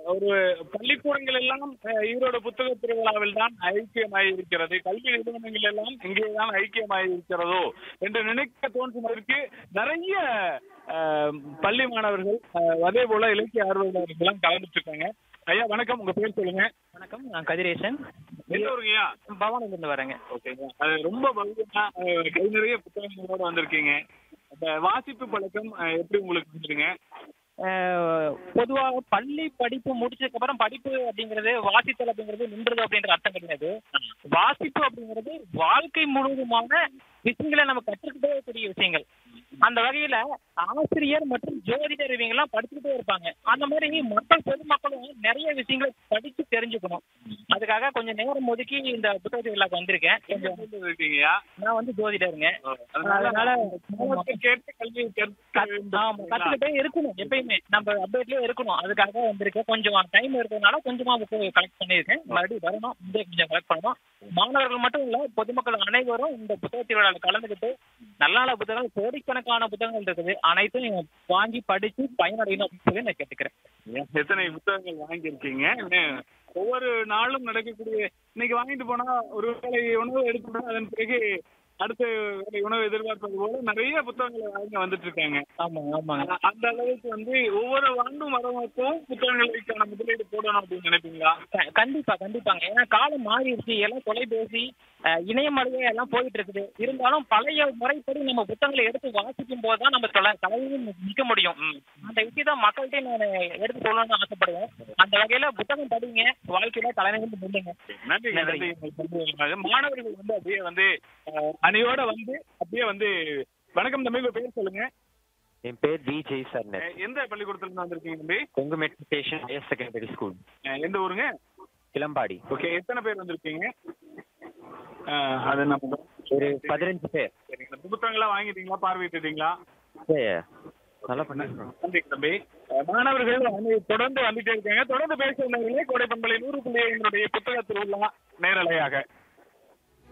ஒரு பள்ளிக்கூடங்கள் எல்லாம் அஹ், ஈரோடு புத்தக திருவிழாவில் தான் ஐக்கியமாய் இருக்கிறது கல்வி நிறுவனங்கள் எல்லாம் இங்கேதான் ஐக்கியமாய் இருக்கிறதோ என்று நினைக்க தோன்றுவதற்கு நிறைய அஹ், பள்ளி மாணவர்கள் அஹ், அதே போல இலக்கிய ஆர்வலர்கள் எல்லாம் கலந்துட்டு இருக்காங்க ஐயா வணக்கம் உங்க பேர் சொல்லுங்க வணக்கம் நான் கதிரேசன் எந்த ஊருங்கய்யா பவானிலிருந்து வரேங்க ஓகேங்க அது ரொம்ப பகுதியா கை நிறைய புத்தகங்களோட வந்திருக்கீங்க அந்த வாசிப்பு பழக்கம் அஹ், எப்படி உங்களுக்கு வந்துருங்க அஹ், பொதுவாக பள்ளி படிப்பு முடிச்சதுக்கு அப்புறம் படிப்பு அப்படிங்கிறது வாசித்தல் அப்படிங்கிறது நின்றது அப்படின்ற அர்த்தம் கிடையாது வாசிப்பு அப்படிங்கிறது வாழ்க்கை முழுவதுமான விஷயங்களை நம்ம கற்றுக்கிட்டே இருக்கக்கூடிய விஷயங்கள் அந்த வகையில ஆசிரியர் மற்றும் ஜோதிடர் இவங்க எல்லாம் படிச்சுக்கிட்டே இருப்பாங்க அந்த மாதிரி மக்கள் பொதுமக்களும் நிறைய விஷயங்களை படிச்சு தெரிஞ்சுக்கணும் அதுக்காக கொஞ்சம் நேரம் ஒதுக்கி இந்த புத்தக திருவிழாக்கு வந்திருக்கேன் கொஞ்சம் எங்க இருக்கீங்கய்யா நான் வந்து ஜோதிடருங்க அதனால அதனால நமக்கு கேட்டு கல்வி கற்க வேண்டும். ஆமா கத்துக்கிட்டே இருக்கணும் எப்பயுமே நம்ம அப்டேட்லயே இருக்கணும் அதுக்காக வந்திருக்கேன் கொஞ்சம் டைம் இருக்கிறதுனால கொஞ்சமா புக்கு கலெக்ட் பண்ணியிருக்கேன் மறுபடியும் வரணும் இந்த கொஞ்சம் கலெக்ட் பண்ணணும் மாணவர்கள் மட்டும் இல்ல பொதுமக்கள் அனைவரும் இந்த புத்தக திருவிழாவில் கலந்துக்கிட்டு நல்ல நல்ல புத்தகங்கள் கோடிக்கணக்கான புத்தகங்கள் இருக்குது அனைத்தும் நீங்க வாங்கி படிச்சு பயனடையணும் அப்படின்னு சொல்லி நான் கேட்டுக்கிறேன் எத்தனை புத்தகங்கள் வாங்கியிருக்கீங்க இன்னும் ஒவ்வொரு நாளும் நடக்கக்கூடிய இன்னைக்கு வாங்கிட்டு போனா ஒரு வேளை உணவு எடுத்துட்டா அதன் பிறகு அடுத்த வேளை உணவு எதிர்பார்ப்பது போல நிறைய புத்தகங்களை வாங்கி வந்துட்டு இருக்காங்க ஆமாங்க ஆமாங்க அ- அந்த அளவுக்கு வந்து ஒவ்வொரு ஆண்டும் வரவங்களுக்கும் புத்தகங்களுக்கான முதலீடு போடணும் அப்படின்னு நினைப்பீங்களா க- கண்டிப்பா கண்டிப்பாங்க ஏன்னா காலம் மாறிடுச்சு எல்லாம் தொலைபேசி அஹ், இணையமலையே எல்லாம் போயிட்டு இருக்குது இருந்தாலும் பழைய முறைப்படி நம்ம புத்தகங்களை எடுத்து வாசிக்கும் போது தான் நம்ம தொலை தலையில் நிற்க முடியும் அந்த விஷயத்த மக்கள்கிட்ட நான் எடுத்து சொல்லணும்னு ஆசைப்படுவேன் அந்த வகையில புத்தகம் படிங்க வாழ்க்கையில தலைநிமிர்ந்து நில்லுங்க நன்றி நன்றி. நன்றி உங்கள் பண்புகளுக்காக. மாணவர்கள் வந்து அப்படியே வந்து அஹ், அணியோட வந்து அப்படியே வந்து வணக்கம் தம்பி உங்க பேர் சொல்லுங்க என் பேர் வி ஜெய் சர்ணர் அஹ், எந்த பள்ளிக்கூடத்துல இருந்து வந்திருக்கீங்க தம்பி Kongu matriculation higher secondary school அஹ், எந்த ஊருங்க கிளம்பாடி ஓகே எத்தனை பேர் வந்திருக்கீங்க அஹ், அது நம்ம ஒரு பதினஞ்சு பேர் சரிங்க இந்த புத்தகங்களாம் வாங்கிட்டீங்களா பார்வையிட்டுட்டீங்களா சரி, நல்லா பண்ணிருக்கோம் நன்றி தம்பி அஹ், மாணவர்கள் வந்து தொடர்ந்து வந்துட்டே இருக்காங்க தொடர்ந்து பேசுகிறவர்களே கோடை பண்பலை நூறு புள்ளி ஐந்தினுடைய புத்தக திருவிழா நேரலையாக